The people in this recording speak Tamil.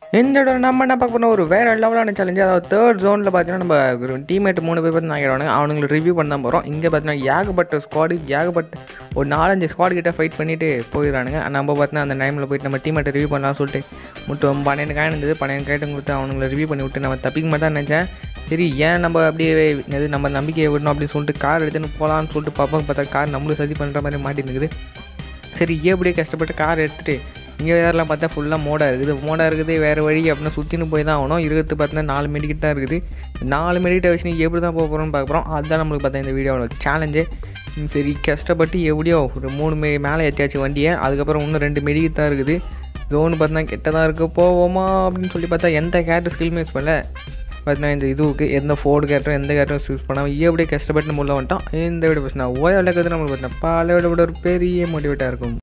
இந்த இடம் நம்ம என்ன பார்க்க போனால் ஒரு வேறு லெவலான சேலஞ்சு அதாவது தேர்ட் ஜோனில் பார்த்தீங்கன்னா நம்ம டீம்மேட் மூணு பேர் பார்த்து நாங்கள் அவனுங்களை ரிவ்யூ பண்ண தான் போகிறோம் இங்கே பார்த்தீங்கன்னா ஏகப்பட்ட ஸ்குவாடு ஏகப்பட்ட ஒரு நாலஞ்சு ஸ்குவாட் கிட்ட ஃபைட் பண்ணிட்டு போயிடறானுங்க நம்ம பார்த்தீங்கன்னா அந்த டைமில் போயிட்டு நம்ம டீம்மேட்டை ரிவ்யூ பண்ணலாம் சொல்லிட்டு மட்டும் பன்னெண்டு காயின் இருந்தது பன்னெண்டு காயிட்டும் கொடுத்து அவனுங்களை ரிவ்யூ பண்ணி விட்டு நம்ம தப்பிக்க மாட்டான் நினச்சேன் சரி ஏன் நம்ம அப்படியே இது நம்ம நம்பிக்கையை விடணும் அப்படின்னு சொல்லிட்டு கார் எடுத்துன்னு போகலான்னு சொல்லிட்டு பார்ப்போம் பார்த்தா கார் நம்மளும் சதி பண்ணுற மாதிரி மாட்டின்னு சரி எப்படியே கஷ்டப்பட்டு கார் எடுத்துகிட்டு இங்கே வேறெல்லாம் பார்த்தா ஃபுல்லாக மோடாக இருக்குது மோடாக இருக்குது வேறு வழி அப்படின்னா சுற்றின்னு போய் தான் ஆகணும் இருக்கிறது பார்த்தீங்கன்னா நாலு மெடிக்கிட் தான் இருக்குது நாலு மெடிக்கிட்ட வச்சு நீ எப்படி தான் போக போகிறோம்னு பார்க்க போகிறோம் அதுதான் நம்மளுக்கு பார்த்தா இந்த வீடியோவில் சேலஞ்சு சரி கஷ்டப்பட்டு எப்படியோ ஒரு மூணு மே மேலே ஏற்றியாச்சு வண்டியை அதுக்கப்புறம் இன்னும் ரெண்டு மெடிக்கிட் தான் இருக்குது ஜோனு பார்த்தா கெட்ட தான் இருக்குது போவோமா அப்படின்னு சொல்லி பார்த்தா எந்த கேரக்டர் ஸ்கில் யூஸ் பண்ணல பார்த்தீங்கன்னா இந்த இதுவுக்கு எந்த ஃபோர்டு கேரக்டரும் எந்த கேரக்டரும் யூஸ் பண்ணாமல் எப்படியே கஷ்டப்பட்டு நம்ம உள்ள வந்துட்டோம் இந்த வீடியோ பேசினா ஓய விளக்குறது நம்மளுக்கு பார்த்தீங்கன்னா பல விட விட ஒரு பெரிய மோட்டிவேட்டாக இருக்கும்